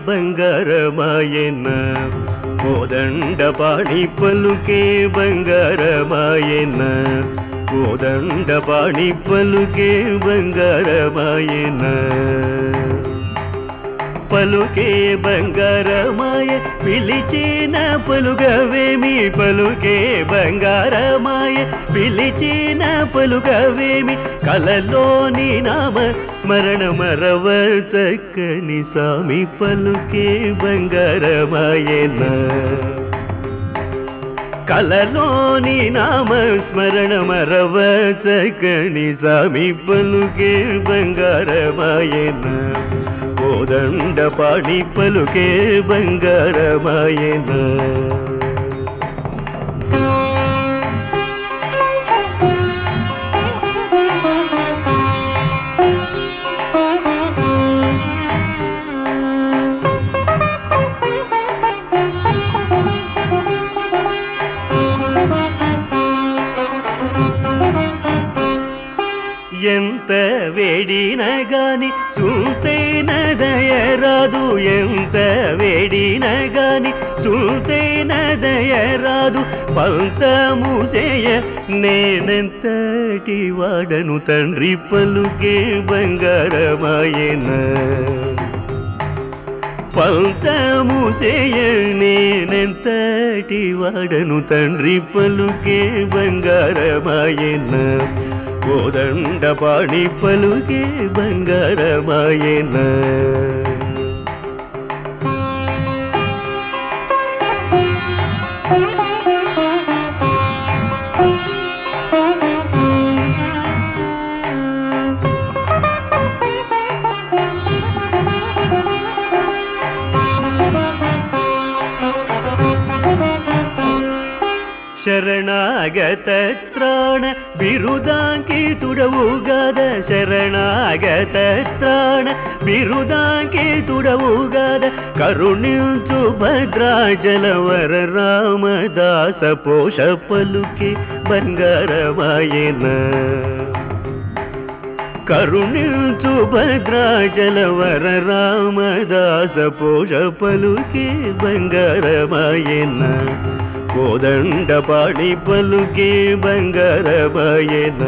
బంగారమాయన కోదండ పాణి పలుకే బంగారమాయన కోదండ పాణి పలుకే బంగారమాయన పలుకే బంగారమాయ పిలిచిన పలుగవేమి పలుకే బంగారమాయ పిలిచిన పలుగవేమి కలలోని నామ స్మరణ మరవ చక్కని స్వామి పలుకే బంగారమాయన కలలోని నామ స్మరణ మరవ చక్కని స్వామి పలుకే బంగారమాయన కోదండ పాడి పలుకే బంగారమాయన ఎంత వేడిన గాని చూసేన దయరాదు ఎంత వేడిన గాని చూసేన దయరాదు పంతము చేయ నేనెంతటి వాడను తండ్రి పలుకే బంగారమాయన పంతము చేయ నేనెంతటి వాడను తండ్రి పలుకే బంగారమాయన కోదండ పాణి పలుకే బంగారమాయన ಶರಣಾಗತ ತ್ರಾಣ ಬಿರುದಾಂಕಿತುಡವುಗಾದ ಶರಣಾಗತ ತ್ರಾಣ ಬಿರುದಾಂಕಿತುಡವುಗಾದ ಕರುಣಿಂಚು ಭದ್ರಾಜಲವರ ರಾಮದಾಸ ಪೋಷ ಪಲುಕೆ ಬಂಗಾರವಾಯನ కరుణించు భద్రాచలవర రామదాస పోష పలుకే బంగారమాయన కోదండ పాడి పలుకే బంగారమాయన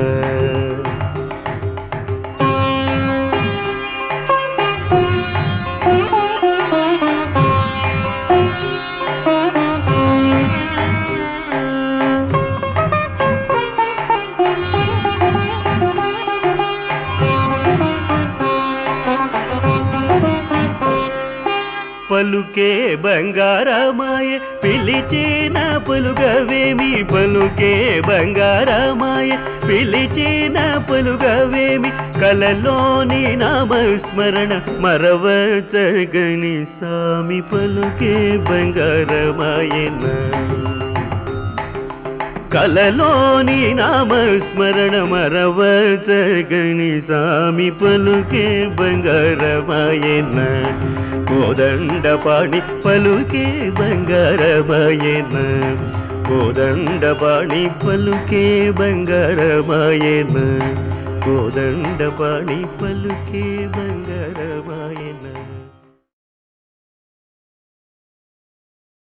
పలుకే బంగారమాయ పిలిచిన పలుగవేమి పలుకే బంగారమాయ పిలిచిన పలుగవేమి కలలోని నామస్మరణ మరవ జగని సామి పలుకే బంగారమాయన కలలోని నామస్మరణ మరవ జగని సామి పలుకే బంగారమాయన కోదండ పాణి పలుకే బంగారమాయన కోదండ పాణి పలుకే బంగారమాయన కోదండ పాణి పలుకే బంగార